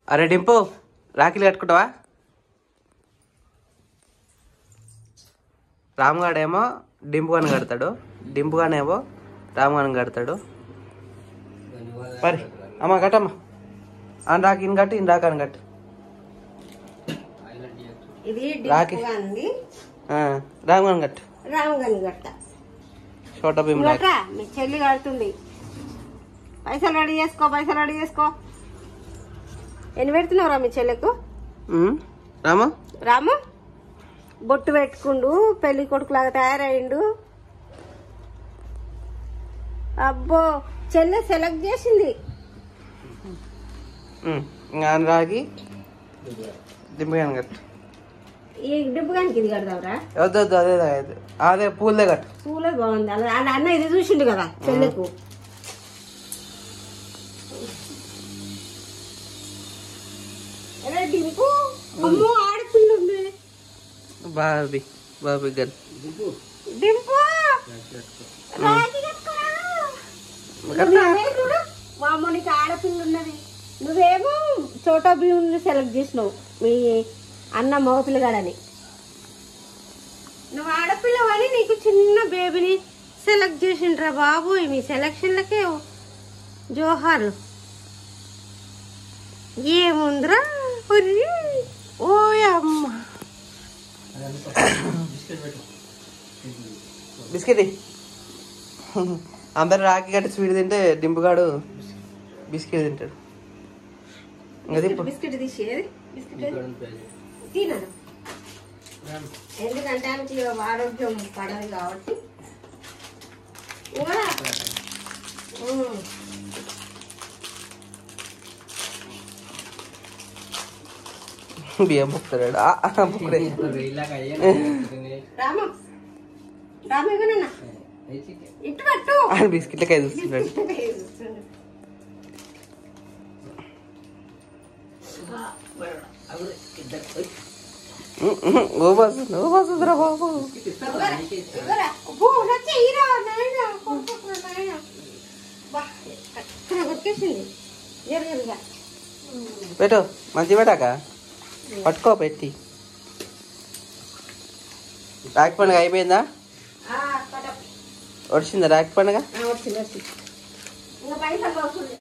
అరే డింపు రాఖీలు కట్టుకుంటావా రామ్గాడేమో డింపు అని కడతాడు డింపు గానేమో రామ్గాని కడతాడు పరి అమ్మ కట్టమ్మా అని రాకిని కట్టి ఇన్ని రాకాని కట్టు ఇది రాఖీ. డిప్పుగా ఉంది ఆ, రామ్గాని కట్టు రామగని గట్ట చోట భీమ్ రాఖీ గట్రా మీ చెల్లి కడుతుంది పైసలు రెడీ చేసుకో పైసలు రెడీ చేసుకో ఎన్ని పెడుతున్నావురా మీ చెల్లెకు ఉమ్, రామా రాము బొట్టు పెట్టుకుండు పెళ్లి కొడుకులాగా తయారయ్యిండు అబ్బో చెల్లె సెలెక్ట్ చేసింది ఉమ్, ఇంకా అని రాగి దింపగాని కట్టు ఈ డిబ్బుగానికి ఇది కడదాంరా వద్దు వద్దు అదే అదే అదే పూలదే కట్టు పూలే బాగుంది అలా అలా అన్న ఇది చూసిండు కదా చెల్లెకు ఎరా డింపు అమ్మో ఆడపిల్ల ఉంది బాబీ బాబీ గల్ డింపు రాఖీ కట్టుకోరా. నువ్వేమో చూడు, మా అమ్మ నీకు ఆడపిల్ల ఉన్నది నువ్వేమో చోటా భీముని సెలెక్ట్ చేసినావు మీ అన్న మగపిల్లగాడని నువ్వు ఆడపిల్లవని నీకు చిన్న బేబీని సెలెక్ట్ చేసిండ్రా బాబు మీ సెలక్షన్లకే జోహార్లు ఏముందిరా ఒర్రి. ఓయమ్మ బిస్కెట్ ఇయ్యి. అందరు రాకి కట్టి స్వీట్ తింటే డింపుగాడు బిస్కెట్ తింటాడు ఇంకా తిప్పు బిస్కెట్ తీసేది బిస్కెట్ తినను ఎందుకంటే ఆమెకి ఆరోగ్యం పడదు కాబట్టి ఇంకా ఉమ్. బియ్యం బుక్కుతాడు ఆ, ఆ, బుక్కుడే రామ రామేగనన్నా ఇటు పట్టు ఆయన బిస్కెట్లకాయ చూస్తున్నాడు ఉమ్, ఉమ్, ఓ వస్తుంది ఓ వస్తుందిరా బాబు ఇవ్వరా? అబ్బో, నా చెయ్యిరా, నాయనా, కొడుకురా, నాయనా. బా, కరెక్ట్గా కొట్టేసింది జరగదుగా పెట్టు మంచి పెట్టాక పట్టుకో పెట్టి రాఖీ పండుగ అయిపోయిందా ఆ, కట. వచ్చిందా రాఖీ పండుగ ఆ, వచ్చింది వచ్చింది ఇంకా పైసలు వస్తుంది